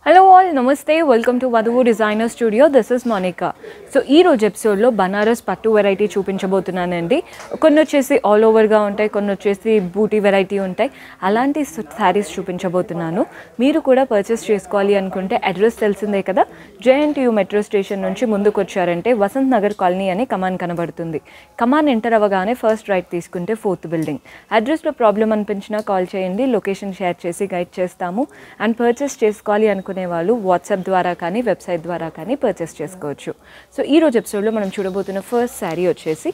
hello all నమస్తే welcome to Vadhuvu designer studio this is Monika so ఈ రోజు ఎపిసోడ్లో బనారస్ పట్టు వెరైటీ చూపించబోతున్నానండి కొన్ని వచ్చేసి ఆల్ ఓవర్గా ఉంటాయి కొన్ని వచ్చేసి బూటీ వెరైటీ ఉంటాయి అలాంటి శారీస్ చూపించబోతున్నాను మీరు కూడా పర్చేస్ చేసుకోవాలి అనుకుంటే అడ్రస్ తెలిసిందే కదా జేఎన్టీయూ మెట్రో స్టేషన్ నుంచి ముందుకు వచ్చారంటే వసంత్ నగర్ కాలనీ అని కమాన్ కనబడుతుంది కమాన్ ఎంటర్ అవ్వగానే ఫస్ట్ రైట్ తీసుకుంటే ఫోర్త్ బిల్డింగ్ అడ్రస్లో ప్రాబ్లం అనిపించినా కాల్ చేయండి లొకేషన్ షేర్ చేసి గైడ్ చేస్తాము అండ్ పర్చేస్ చేసుకోవాలి అనుకునే వాళ్ళు వాట్సాప్ ద్వారా కానీ వెబ్సైట్ ద్వారా కానీ పర్చేస్ చేసుకోవచ్చు సో ఈ రోజు ఎపిసోడ్లో మనం చూడబోతున్న ఫస్ట్ శారీ వచ్చేసి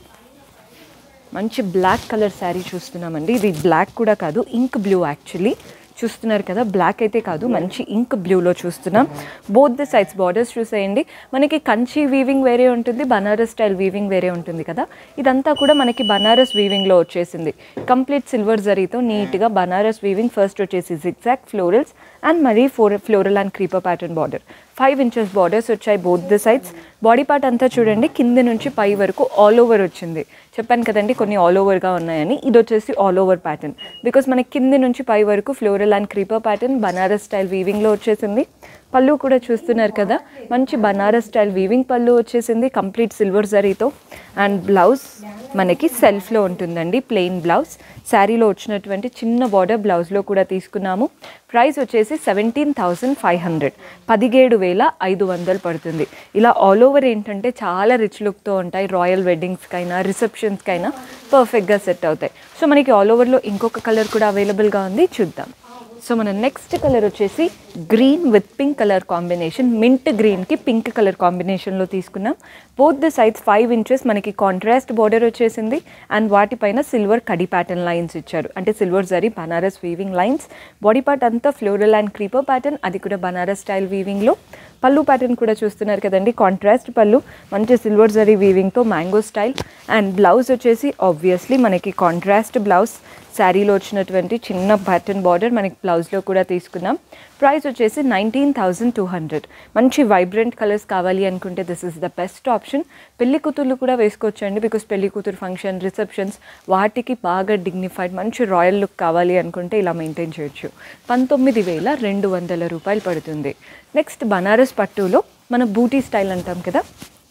మంచి బ్లాక్ కలర్ శారీ చూస్తున్నామండి ఇది బ్లాక్ కూడా కాదు ఇంక్ బ్లూ యాక్చువల్లీ చూస్తున్నారు కదా బ్లాక్ అయితే కాదు మంచి ఇంక్ బ్లూలో చూస్తున్నాం బోత్ ది సైడ్స్ బార్డర్స్ చూసేయండి మనకి కంచి వీవింగ్ వేరే ఉంటుంది బనారస్ స్టైల్ వీవింగ్ వేరే ఉంటుంది కదా ఇదంతా కూడా మనకి బనారస్ వీవింగ్లో వచ్చేసింది కంప్లీట్ సిల్వర్ జరీతో నీట్గా బనారస్ వీవింగ్ ఫస్ట్ వచ్చేసి జిగ్జాక్ ఫ్లోరల్స్ అండ్ మరీ four floral and creeper pattern border five inches borders వచ్చాయి both the sides body part అంతా చూడండి కింద నుంచి పై వరకు ఆల్ ఓవర్ వచ్చింది చెప్పాను కదండి కొన్ని ఆల్ ఓవర్గా ఉన్నాయని ఇది వచ్చేసి ఆల్ ఓవర్ ప్యాటర్న్ బికాస్ మనకి కింద నుంచి పై వరకు floral and creeper pattern Banaras style వీవింగ్లో వచ్చేసింది పళ్ళు కూడా చూస్తున్నారు కదా మంచి బనారస్ స్టైల్ వీవింగ్ పళ్ళు వచ్చేసింది కంప్లీట్ సిల్వర్ జరీతో అండ్ బ్లౌజ్ మనకి సెల్ఫ్లో ఉంటుందండి ప్లెయిన్ బ్లౌజ్ శారీలో వచ్చినటువంటి చిన్న బార్డర్ బ్లౌజ్లో కూడా తీసుకున్నాము ప్రైస్ వచ్చేసి సెవెంటీన్ థౌసండ్ ఫైవ్ హండ్రెడ్ పదిహేడు వేల ఐదు వందలు పడుతుంది ఇలా ఆల్ ఓవర్ ఏంటంటే చాలా రిచ్ లుక్తో ఉంటాయి రాయల్ వెడ్డింగ్స్కైనా రిసెప్షన్స్కైనా పర్ఫెక్ట్గా సెట్ అవుతాయి సో మనకి ఆల్ ఓవర్లో ఇంకొక కలర్ కూడా అవైలబుల్గా ఉంది చూద్దాం సో మన నెక్స్ట్ కలర్ వచ్చేసి green with pink colour combination mint గ్రీన్కి పింక్ కలర్ కాంబినేషన్లో తీసుకున్నాం both the sides five inches మనకి కాంట్రాస్ట్ బార్డర్ వచ్చేసింది అండ్ వాటిపైన సిల్వర్ కడి ప్యాటర్న్ లైన్స్ ఇచ్చారు అంటే silver zari Banaras weaving lines body part అంతా ఫ్లోరల్ అండ్ క్రీపర్ ప్యాటర్న్ అది కూడా బనారస్ స్టైల్ వీవింగ్లో పళ్ళు ప్యాటర్న్ కూడా చూస్తున్నారు కదండి కాంట్రాస్ట్ పళ్ళు మంచి సిల్వర్ జరీ వీవింగ్తో మ్యాంగో స్టైల్ అండ్ బ్లౌజ్ వచ్చేసి ఆబ్వియస్లీ మనకి కాంట్రాస్ట్ బ్లౌజ్ శారీలో వచ్చినటువంటి చిన్న ప్యాటర్న్ బార్డర్ మనకి బ్లౌజ్లో కూడా తీసుకున్నాం ప్రైస్ వచ్చేసి నైన్టీన్ థౌజండ్ టూ హండ్రెడ్ మంచి వైబ్రెంట్ కలర్స్ కావాలి అనుకుంటే this is the best option పెళ్లి కూతుర్లు కూడా వేసుకోవచ్చండి బికాస్ పెళ్లి కూతురు ఫంక్షన్ రిసెప్షన్స్ వాటికి బాగా డిగ్నిఫైడ్ మంచి రాయల్ లుక్ కావాలి అనుకుంటే ఇలా మెయింటైన్ చేయొచ్చు పంతొమ్మిది వేల రెండు వందల రూపాయలు పడుతుంది నెక్స్ట్ బనారస్ పట్టులో మన బూటీ స్టైల్ అంటాం కదా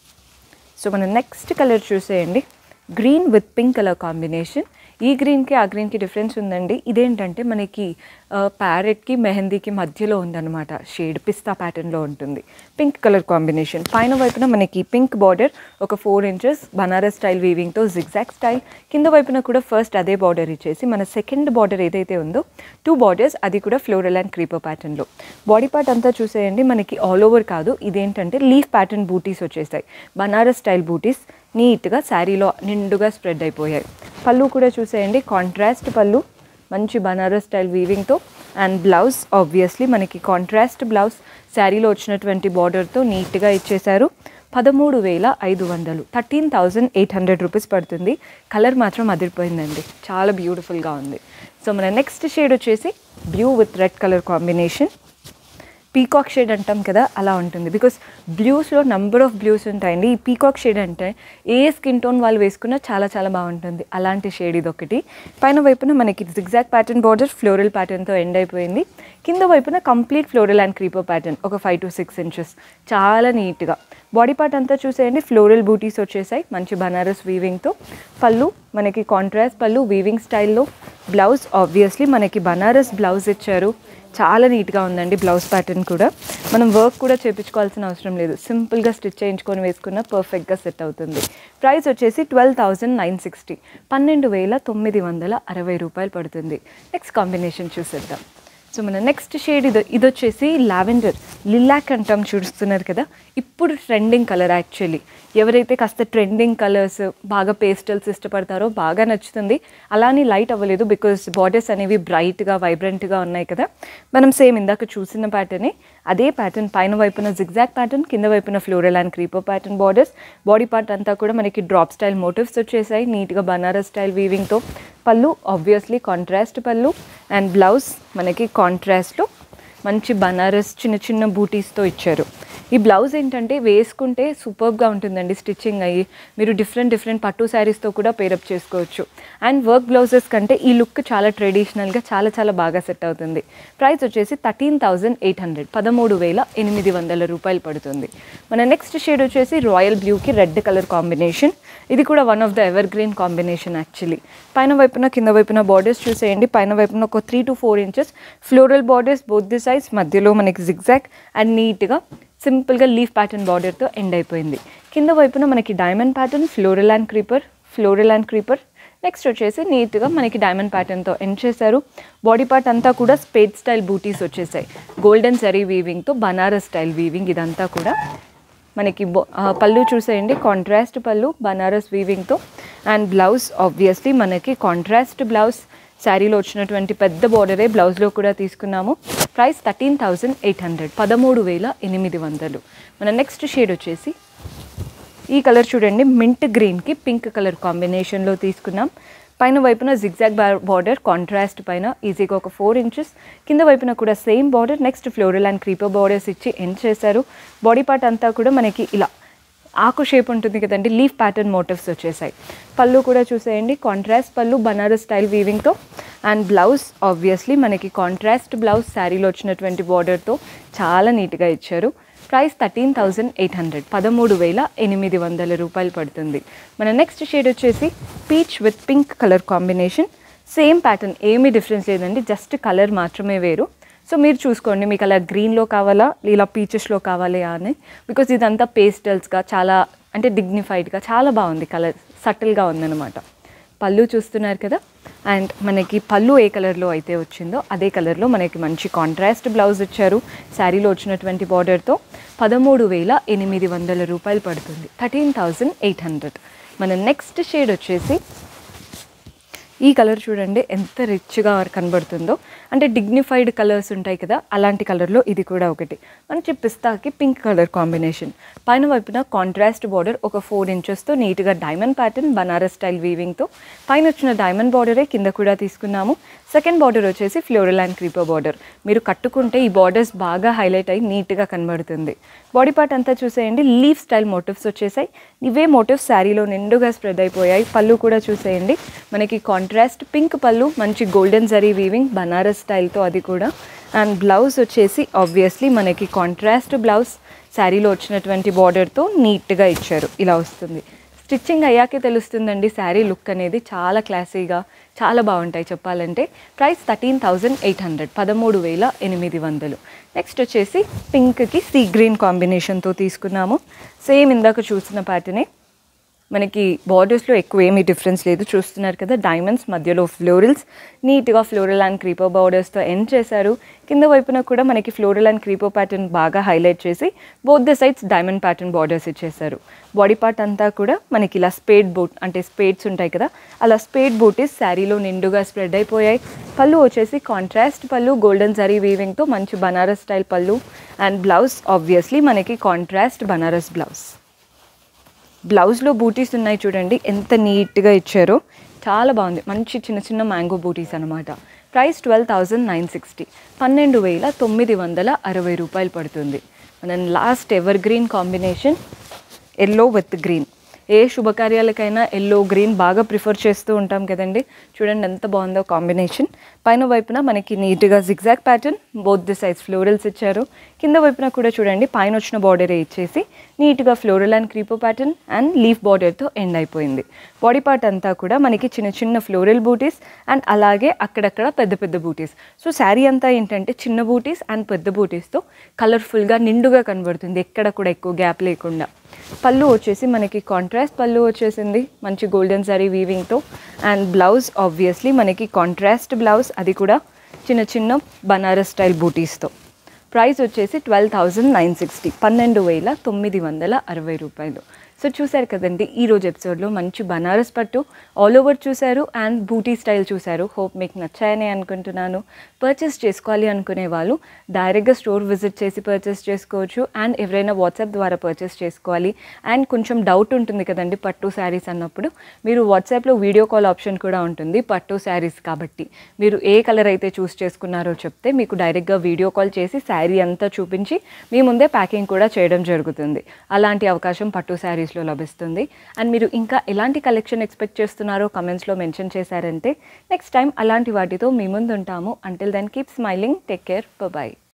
సో మన నెక్స్ట్ కలర్ చూసేయండి green with pink colour combination ఈ గ్రీన్కి ఆ గ్రీన్కి డిఫరెన్స్ ఉందండి ఇదేంటంటే మనకి ప్యారెట్కి మెహందీకి మధ్యలో ఉందన్నమాట షేడ్ పిస్తా ప్యాటర్న్లో ఉంటుంది పింక్ కలర్ కాంబినేషన్ పైన వైపున మనకి పింక్ బార్డర్ ఒక ఫోర్ ఇంచెస్ బనారస్ స్టైల్ వీవింగ్తో జిగ్జాక్ స్టైల్ కింద వైపున కూడా ఫస్ట్ అదే బార్డర్ ఇచ్చేసి మన సెకండ్ బార్డర్ ఏదైతే ఉందో టూ బార్డర్స్ అది కూడా ఫ్లోరల్ అండ్ క్రీపర్ ప్యాటర్న్లో బాడీ పార్ట్ అంతా చూసేయండి మనకి ఆల్ ఓవర్ కాదు ఇదేంటంటే లీఫ్ ప్యాటర్న్ బూటీస్ వచ్చేసాయి బనారస్ స్టైల్ బూటీస్ నీట్గా శారీలో నిండుగా స్ప్రెడ్ అయిపోయాయి పళ్ళు కూడా చూసేయండి కాంట్రాస్ట్ పళ్ళు మంచి బనారస్ స్టైల్ వీవింగ్తో అండ్ బ్లౌజ్ ఆబ్వియస్లీ మనకి కాంట్రాస్ట్ బ్లౌజ్ శారీలో వచ్చినటువంటి బార్డర్తో నీట్గా ఇచ్చేశారు పదమూడు వేల ఐదు వందలు thirteen thousand eight hundred rupees పడుతుంది కలర్ మాత్రం అదిరిపోయిందండి చాలా బ్యూటిఫుల్గా ఉంది సో మన నెక్స్ట్ షేడ్ వచ్చేసి blue with red colour combination peacock shade అంటాం కదా అలా ఉంటుంది బికాస్ బ్లూస్లో నంబర్ ఆఫ్ బ్లూస్ ఉంటాయండి ఈ పీకాక్ షేడ్ అంటే ఏ స్కిన్ టోన్ వాళ్ళు వేసుకున్నా చాలా చాలా బాగుంటుంది అలాంటి షేడ్ ఇది ఒకటి పైన వైపున మనకి జిగ్జాక్ ప్యాటర్న్ బార్డర్ ఫ్లోరల్ ప్యాటర్న్తో ఎండ్ అయిపోయింది కింద వైపున complete floral and creeper pattern ఒక ఫైవ్ టు సిక్స్ ఇంచెస్ చాలా నీట్గా బాడీ పార్ట్ అంతా చూసేయండి ఫ్లోరల్ బూటీస్ వచ్చేసాయి మంచి బనారస్ వీవింగ్తో పళ్ళు మనకి కాంట్రాస్ట్ పళ్ళు వీవింగ్ స్టైల్లో బ్లౌజ్ ఆబ్వియస్లీ మనకి బనారస్ బ్లౌజ్ ఇచ్చారు చాలా నీట్గా ఉందండి బ్లౌజ్ ప్యాటర్న్ కూడా మనం వర్క్ కూడా చేయించుకోవాల్సిన అవసరం లేదు సింపుల్గా స్టిచ్ చేయించుకొని వేసుకున్న పర్ఫెక్ట్గా సెట్ అవుతుంది ప్రైస్ వచ్చేసి ట్వెల్వ్ థౌజండ్ నైన్ సిక్స్టీ పన్నెండు వేల తొమ్మిది వందల అరవై రూపాయలు పడుతుంది నెక్స్ట్ కాంబినేషన్ చూసేద్దాం సో మన నెక్స్ట్ షేడ్ ఇది ఇది వచ్చేసి లావెండర్ లిలాక్ అంటాం చూస్తున్నారు కదా ఇప్పుడు ట్రెండింగ్ కలర్ యాక్చువల్లీ ఎవరైతే కాస్త ట్రెండింగ్ కలర్స్ బాగా పేస్టల్స్ ఇష్టపడతారో బాగా నచ్చుతుంది అలానే లైట్ అవ్వలేదు బికాస్ బార్డర్స్ అనేవి బ్రైట్గా వైబ్రెంట్గా ఉన్నాయి కదా మనం సేమ్ ఇందాక చూసిన ప్యాటర్నే అదే ప్యాటర్న్ పైన వైపున జిగ్జాక్ ప్యాటర్న్ కింద వైపున floral and creeper pattern borders body part అంతా కూడా మనకి డ్రాప్ స్టైల్ మోటివ్స్ వచ్చేసాయి నీట్గా బనారస్ స్టైల్ వీవింగ్తో pallu obviously contrast pallu and blouse మనకి కాంట్రాస్ట్లో మంచి బనారస్ చిన్న చిన్న బూటీస్తో ఇచ్చారు ఈ బ్లౌజ్ ఏంటంటే వేసుకుంటే సూపర్గా ఉంటుందండి స్టిచ్చింగ్ అయ్యి మీరు డిఫరెంట్ డిఫరెంట్ పట్టు శారీస్తో కూడా పేరప్ చేసుకోవచ్చు అండ్ వర్క్ బ్లౌజెస్ కంటే ఈ లుక్ చాలా ట్రెడిషనల్గా చాలా చాలా బాగా సెట్ అవుతుంది ప్రైస్ వచ్చేసి థర్టీన్ థౌజండ్ ఎయిట్ హండ్రెడ్ పదమూడు వేల ఎనిమిది వందల రూపాయలు పడుతుంది మన నెక్స్ట్ షేడ్ వచ్చేసి రాయల్ బ్లూకి రెడ్ కలర్ కాంబినేషన్ ఇది కూడా one of the evergreen combination actually పైన వైపున కింద వైపున బార్డర్స్ చూసేయండి పైన వైపున ఒక three to four inches floral borders both the సైజ్ మధ్యలో మనకి జిగ్జాక్ అండ్ నీట్గా సింపుల్గా లీఫ్ ప్యాటర్న్ బార్డర్తో ఎండ్ అయిపోయింది కింద వైపున మనకి diamond pattern floral and creeper floral and creeper next వచ్చేసి నీట్గా మనకి డైమండ్ ప్యాటర్న్తో ఎండ్ చేశారు బాడీ పార్ట్ అంతా కూడా స్పేడ్ స్టైల్ బూటీస్ వచ్చేసాయి గోల్డెన్ జరీ వీవింగ్తో బనారస్ స్టైల్ వీవింగ్ ఇదంతా కూడా మనకి బో- ఆ, పళ్ళు చూసేయండి కాంట్రాస్ట్ పళ్ళు బనారస్ వీవింగ్తో అండ్ బ్లౌజ్ ఆబ్వియస్లీ మనకి కాంట్రాస్ట్ బ్లౌజ్ శారీలో వచ్చినటువంటి పెద్ద బార్డరే బ్లౌజ్లో కూడా తీసుకున్నాము price thirteen thousand eight hundred పదమూడు వేల ఎనిమిది వందలు మన నెక్స్ట్ షేడ్ వచ్చేసి ఈ కలర్ చూడండి మింట్ గ్రీన్కి పింక్ కలర్ కాంబినేషన్లో తీసుకున్నాం పైన వైపున జిగ్జాగ్ బార్డర్ కాంట్రాస్ట్ పైన ఈజీగా ఒక ఫోర్ ఇంచెస్ కింద వైపున కూడా same border next floral and creeper borders ఇచ్చి ఎండ్ చేశారు బాడీ పార్ట్ అంతా కూడా మనకి ఇలా ఆకు షేప్ ఉంటుంది కదండి లీఫ్ ప్యాటర్న్ మోటివ్స్ వచ్చేసాయి పళ్ళు కూడా చూసేయండి కాంట్రాస్ట్ పళ్ళు బనారస్ స్టైల్ వీవింగ్తో అండ్ బ్లౌజ్ ఆబ్వియస్లీ మనకి కాంట్రాస్ట్ బ్లౌజ్ శారీలో వచ్చినటువంటి బార్డర్తో చాలా నీట్గా ఇచ్చారు price thirteen thousand eight hundred పదమూడు వేల ఎనిమిది వందల రూపాయలు పడుతుంది మన నెక్స్ట్ షేడ్ వచ్చేసి peach with pink colour combination same pattern ఏమీ డిఫరెన్స్ లేదండి జస్ట్ కలర్ మాత్రమే వేరు సో మీరు చూసుకోండి మీకు అలా గ్రీన్లో కావాలా ఇలా పీచెస్లో కావాలి అని బికాజ్ ఇదంతా పేస్టల్స్గా చాలా అంటే డిగ్నిఫైడ్గా చాలా బాగుంది కలర్ సటిల్గా ఉందన్నమాట పళ్ళు చూస్తున్నారు కదా అండ్ మనకి పళ్ళు ఏ కలర్లో అయితే వచ్చిందో అదే కలర్లో మనకి మంచి కాంట్రాస్ట్ బ్లౌజ్ ఇచ్చారు శారీలో వచ్చినటువంటి బార్డర్తో పదమూడు వేల ఎనిమిది వందల రూపాయలు పడుతుంది థర్టీన్ థౌజండ్ ఎయిట్ హండ్రెడ్ మన నెక్స్ట్ షేడ్ వచ్చేసి ఈ కలర్ చూడండి ఎంత రిచ్గా కనబడుతుందో అంటే డిగ్నిఫైడ్ కలర్స్ ఉంటాయి కదా అలాంటి కలర్లో ఇది కూడా ఒకటి మంచి పిస్తాకి పింక్ కలర్ కాంబినేషన్ పైన వైపున కాంట్రాస్ట్ బార్డర్ ఒక ఫోర్ ఇంచెస్తో నీట్గా డైమండ్ ప్యాటర్న్ బనారస్ స్టైల్ వీవింగ్తో పైన వచ్చిన డైమండ్ బార్డరే కింద కూడా తీసుకున్నాము సెకండ్ బార్డర్ వచ్చేసి ఫ్లోరల్ అండ్ క్రీపర్ బార్డర్ మీరు కట్టుకుంటే ఈ బార్డర్స్ బాగా హైలైట్ అయ్యి నీట్గా కనబడుతుంది బాడీ పార్ట్ అంతా చూసేయండి లీఫ్ స్టైల్ మోటివ్స్ వచ్చేసాయి ఇవే మోటివ్స్ శారీలో నిండుగా స్ప్రెడ్ అయిపోయాయి పళ్ళు కూడా చూసేయండి మనకి కాంట్రాస్ట్ పింక్ పళ్ళు మంచి గోల్డెన్ జరీ వీవింగ్ బనారస్ స్టైల్తో అది కూడా అండ్ బ్లౌజ్ వచ్చేసి ఆబ్వియస్లీ మనకి కాంట్రాస్ట్ బ్లౌజ్ శారీలో వచ్చినటువంటి బార్డర్తో నీట్గా ఇచ్చారు ఇలా వస్తుంది స్టిచ్చింగ్ అయ్యాకే తెలుస్తుందండి శారీ లుక్ అనేది చాలా క్లాసీగా చాలా బాగుంటాయి చెప్పాలంటే price thirteen thousand eight hundred పదమూడు వేల ఎనిమిది వందలు నెక్స్ట్ వచ్చేసి పింక్కి సీ గ్రీన్ కాంబినేషన్తో తీసుకున్నాము సేమ్ ఇందాక చూసిన ప్యాటర్నే మనకి బార్డర్స్లో ఎక్కువ ఏమీ డిఫరెన్స్ లేదు చూస్తున్నారు కదా డైమండ్స్ మధ్యలో ఫ్లోరల్స్ నీట్గా ఫ్లోరల్ అండ్ క్రీపర్ బార్డర్స్తో ఎండ్ చేశారు కింద వైపున కూడా మనకి ఫ్లోరల్ అండ్ క్రీపర్ ప్యాటర్న్ బాగా హైలైట్ చేసి both the sides diamond pattern borders ఇచ్చేసారు బాడీ పార్ట్ అంతా కూడా మనకి ఇలా స్పేడ్ బూట్ అంటే స్పేడ్స్ ఉంటాయి కదా అలా స్పేడ్ బూటీస్ శారీలో నిండుగా స్ప్రెడ్ అయిపోయాయి పళ్ళు వచ్చేసి కాంట్రాస్ట్ పళ్ళు గోల్డెన్ జరీ వీవింగ్తో మంచి Banaras style pallu and blouse obviously మనకి కాంట్రాస్ట్ బనారస్ బ్లౌజ్ బ్లౌజ్లో బూటీస్ ఉన్నాయి చూడండి ఎంత నీట్గా ఇచ్చారో చాలా బాగుంది మంచి చిన్న చిన్న మ్యాంగో బూటీస్ అనమాట price twelve thousand nine sixty పన్నెండు వేల తొమ్మిది వందల అరవై రూపాయలు పడుతుంది మనం last evergreen combination yellow with green ఏ శుభకార్యాలకైనా ఎల్లో గ్రీన్ బాగా ప్రిఫర్ చేస్తూ ఉంటాం కదండి చూడండి ఎంత బాగుందో కాంబినేషన్ పైన వైపున మనకి నీట్గా జిగ్జాగ్ ప్యాటర్న్ బోత్ ది సైజ్ ఫ్లోరల్స్ ఇచ్చారు కింద వైపున కూడా చూడండి పైన వచ్చిన బార్డరే ఇచ్చేసి నీట్గా floral and creeper pattern and leaf బార్డర్తో ఎండ్ అయిపోయింది బాడీ పార్ట్ అంతా కూడా మనకి చిన్న చిన్న ఫ్లోరల్ బూటీస్ అండ్ అలాగే అక్కడక్కడ పెద్ద పెద్ద బూటీస్ సో శారీ అంతా ఏంటంటే చిన్న బూటీస్ అండ్ పెద్ద బూటీస్తో కలర్ఫుల్గా నిండుగా కనబడుతుంది ఎక్కడ కూడా ఎక్కువ గ్యాప్ లేకుండా పళ్ళు వచ్చేసి మనకి కాంట్రాస్ట్ పళ్ళు వచ్చేసింది మంచి గోల్డెన్ సారీ వీవింగ్తో అండ్ బ్లౌజ్ ఆబ్వియస్లీ మనకి కాంట్రాస్ట్ బ్లౌజ్ అది కూడా చిన్న చిన్న బనారస్ స్టైల్ బూటీస్తో ప్రైస్ వచ్చేసి ట్వెల్వ్ థౌజండ్ నైన్ సిక్స్టీ పన్నెండు వేల తొమ్మిది వందల అరవై రూపాయలు సో చూశారు కదండి ఈ రోజు ఎపిసోడ్లో మంచి బనారస్ పట్టు ఆల్ ఓవర్ చూశారు అండ్ బూటీ స్టైల్ చూశారు హోప్ మీకు నచ్చాయని అనుకుంటున్నాను పర్చేస్ చేసుకోవాలి అనుకునే వాళ్ళు డైరెక్ట్గా స్టోర్ విజిట్ చేసి పర్చేస్ చేసుకోవచ్చు అండ్ ఎవరైనా వాట్సాప్ ద్వారా పర్చేస్ చేసుకోవాలి అండ్ కొంచెం డౌట్ ఉంటుంది కదండి పట్టు శారీస్ అన్నప్పుడు మీరు వాట్సాప్లో వీడియో కాల్ ఆప్షన్ కూడా ఉంటుంది పట్టు శారీస్ కాబట్టి మీరు ఏ కలర్ అయితే చూస్ చేసుకున్నారో చెప్తే మీకు డైరెక్ట్గా వీడియో కాల్ చేసి శారీ అంతా చూపించి మీ ముందే ప్యాకింగ్ కూడా చేయడం జరుగుతుంది అలాంటి అవకాశం పట్టు శారీస్లో లభిస్తుంది అండ్ మీరు ఇంకా ఎలాంటి కలెక్షన్ ఎక్స్పెక్ట్ చేస్తున్నారో కమెంట్స్లో మెన్షన్ చేశారంటే నెక్స్ట్ టైం అలాంటి వాటితో మీ ముందు ఉంటాము until then keep smiling take care bye